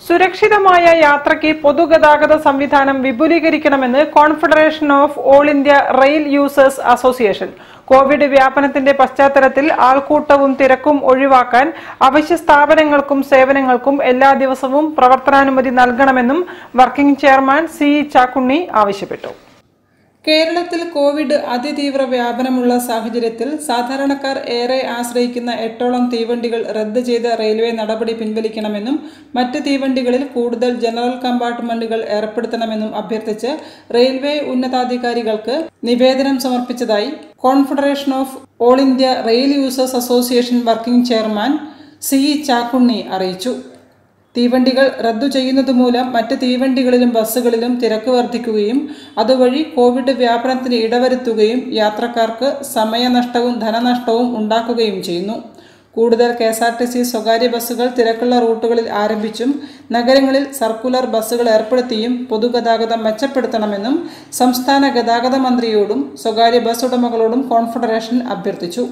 സുരക്ഷിതമായ യാത്രയ്ക്ക് പൊതുഗതാഗത സംവിധാനം വിപുലീകരിക്കണമെന്ന് confederation of all India rail users association covid വ്യാപനത്തിന്റെ പശ്ചാത്തലത്തിൽ ആൾക്കൂട്ടവും തിരക്കും ഒഴിവാക്കാൻ അവശ്യ സ്ഥാപനങ്ങൾക്കും സേവനങ്ങൾക്കും എല്ലാ ദിവസവും പ്രവർത്തനാനുമതി നൽകണമെന്നും വർക്കിംഗ് ചെയർമാൻ സി ചാക്കുണ്ണി ആവശ്യപ്പെട്ടു കേരളത്തിൽ കോവിഡ് അതിതീവ്ര വ്യാപനമുള്ള സാഹചര്യത്തിൽ സാധാരണക്കാർ ഏറെ ആശ്രയിക്കുന്ന എട്ടോളം തീവണ്ടികൾ റദ്ദ് ചെയ്ത റെയിൽവേ നടപടി പിൻവലിക്കണമെന്നും മറ്റ് തീവണ്ടികളിൽ കൂടുതൽ ജനറൽ കമ്പാർട്ട്മെന്റുകൾ ഏർപ്പെടുത്തണമെന്നും അഭ്യർത്ഥിച്ച് റെയിൽവേ ഉന്നതാധികാരികൾക്ക് നിവേദനം സമർപ്പിച്ചതായി confederation of all India rail users association working chairman C Chakkunni അറിയിച്ചു തീവണ്ടികൾ റദ്ദു ചെയ്യുന്നതുമൂലം മറ്റ് തീവണ്ടികളിലും ബസ്സുകളിലും തിരക്ക് വർദ്ധിക്കുകയും അതുവഴി കോവിഡ് വ്യാപനത്തിന് ഇടവരുത്തുകയും യാത്രക്കാർക്ക് സമയനഷ്ടവും ധനനഷ്ടവും ഉണ്ടാക്കുകയും ചെയ്യുന്നു കൂടുതൽ K S R T C സ്വകാര്യ ബസ്സുകൾ തിരക്കുള്ള റൂട്ടുകളിൽ ആരംഭിച്ചും നഗരങ്ങളിൽ സർക്കുലർ ബസ്സുകൾ ഏർപ്പെടുത്തിയും പൊതുഗതാഗതം മെച്ചപ്പെടുത്തണമെന്നും സംസ്ഥാന ഗതാഗത മന്ത്രിയോടും സ്വകാര്യ ബസ് ഉടമകളോടും കോൺഫെഡറേഷൻ അഭ്യർത്ഥിച്ചു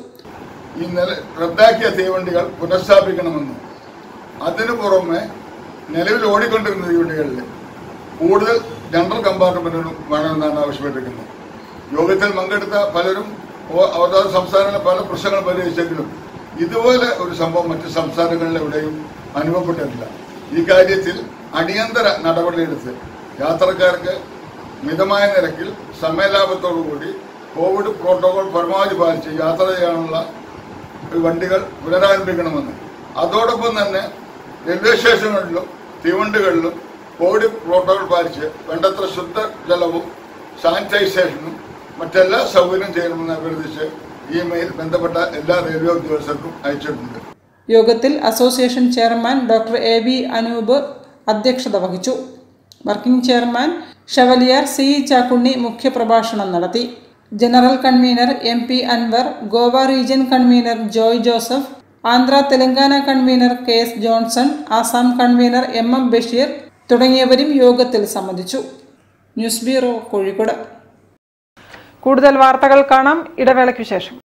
ഈ നില റദ്ദാക്കിയ തീവണ്ടികൾ പുനഃസ്ഥാപിക്കണമെന്നും അതിനു പുറമെ നിലവിൽ ഓടിക്കൊണ്ടിരുന്ന തീവണ്ടികളിൽ കൂടുതൽ ജനറൽ കമ്പാർട്ട്മെന്റുകളും വേണമെന്നാണ് ആവശ്യപ്പെട്ടിരിക്കുന്നത് യോഗത്തിൽ പങ്കെടുത്ത പലരും ഓ- അതാത് സംസ്ഥാനങ്ങളിലെ പല പ്രശ്നങ്ങൾ പരിഹരിച്ചെങ്കിലും ഇതുപോലെ ഒരു സംഭവം മറ്റ് സംസ്ഥാനങ്ങളിൽ എവിടെയും അനുഭവപ്പെട്ടിട്ടില്ല ഈ കാര്യത്തിൽ അടിയന്തര നടപടിയെടുത്ത് യാത്രക്കാർക്ക് മിതമായ നിരക്കിൽ സമയലാഭത്തോടുകൂടി കോവിഡ് പ്രോട്ടോകോൾ പരമാവധി പാലിച്ച് യാത്ര ചെയ്യാനുള്ള വണ്ടികൾ പുനരാരംഭിക്കണമെന്ന് അതോടൊപ്പം തന്നെ റെയിൽവേ സ്റ്റേഷനുകളിലും തീവണ്ടികളിലും കോവിഡ് പ്രോട്ടോകോൾ പാലിച്ച് വേണ്ടത്ര ശുദ്ധജലവും സാനിറ്റൈസേഷനും മറ്റെല്ലാ സൗകര്യം ചെയ്യണമെന്ന് അഭ്യർത്ഥിച്ച് ഈ മെയിൽ ബന്ധപ്പെട്ട എല്ലാ റെയിൽവേ ഉദ്യോഗസ്ഥർക്കും അയച്ചിട്ടുണ്ട് യോഗത്തിൽ association chairman doctor A B Anoop അധ്യക്ഷത വഹിച്ചു working chairman chevalier C Chakkunni മുഖ്യപ്രഭാഷണം നടത്തി general convener M P Anwar Goa region convener Joy Joseph Andhra Telangana convener K S Johnson Assam convener M M Basheer തുടങ്ങിയവരും യോഗത്തിൽ സംബന്ധിച്ചു ന്യൂസ് ബ്യൂറോ കോഴിക്കോട് കൂടുതൽ വാർത്തകൾ കാണാം ഇടവേളയ്ക്കു ശേഷം